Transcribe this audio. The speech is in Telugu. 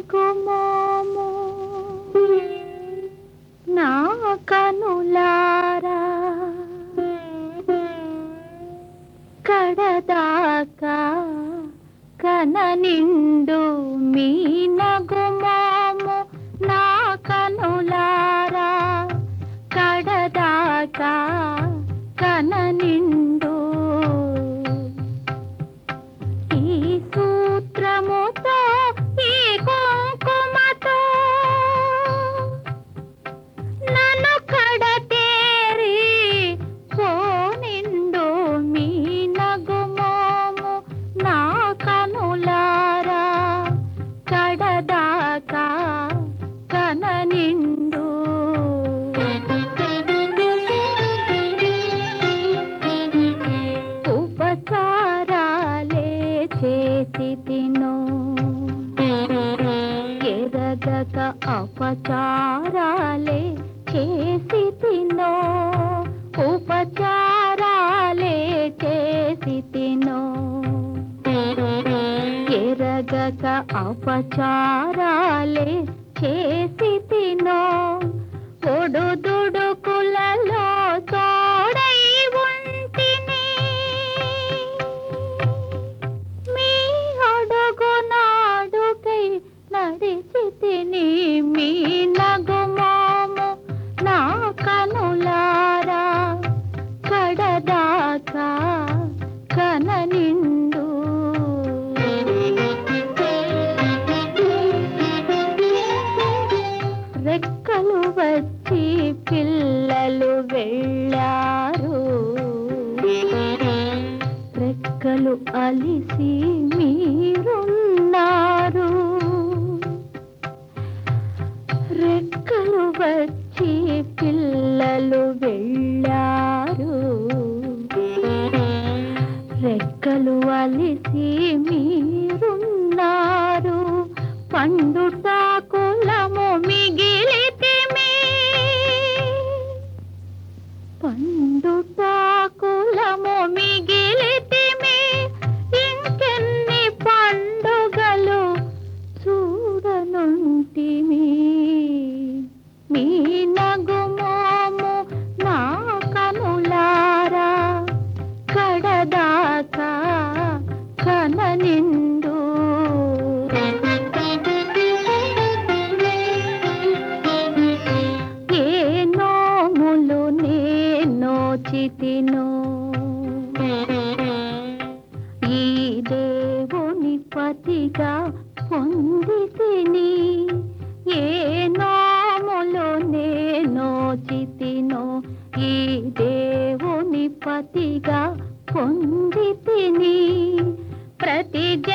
నగుమోము నా కనులారా కడదాకా కన నిండు మీ నగుమోము నా కనులారా కడదాకా కన నిండు ఈ సూత్రముతో ఈ కుంకుమతో నన్ను కడతేరి పోనిండు మీ నగుమోము నా కనులారా కడదాకా కన నిండు ఉపచారాలే చేసి తినో ఎరగక అపచారాలే చేసి తినో ఉపచారాలే చేసి తినో ఎరగక అపచారాలే చేసి తినో ఒడుదుడుకులలో తోడై ఉంటిని మీ అడుగు నాడుకై నడిచి తిని మీ నగుమోము నా కనులారా కడదాకా కన నిండు రెక్కలు వచ్చి పిల్లలు వెళ్ళారు రెక్కలు అలిసి మీరున్నారు రెక్కలు వచ్చి పిల్లలు వెళ్ళారు రెక్కలు అలిసి మీరున్నారు పండుటాకులము మిగిలితిమి పండుటాకులము మిగిలితిమి ఇంకెన్ని పండుగలు చూడనుంటిమి మీ నగుమోము నా కనులారా కడదాకా కన నిండు ఏ నోములు నేను చితినో ఈ దేవుని పతిగా పొంది తిని ఏ నోములు నేను చితినో ఈ దేవుని పతిగా పొంది తిని ప్రతి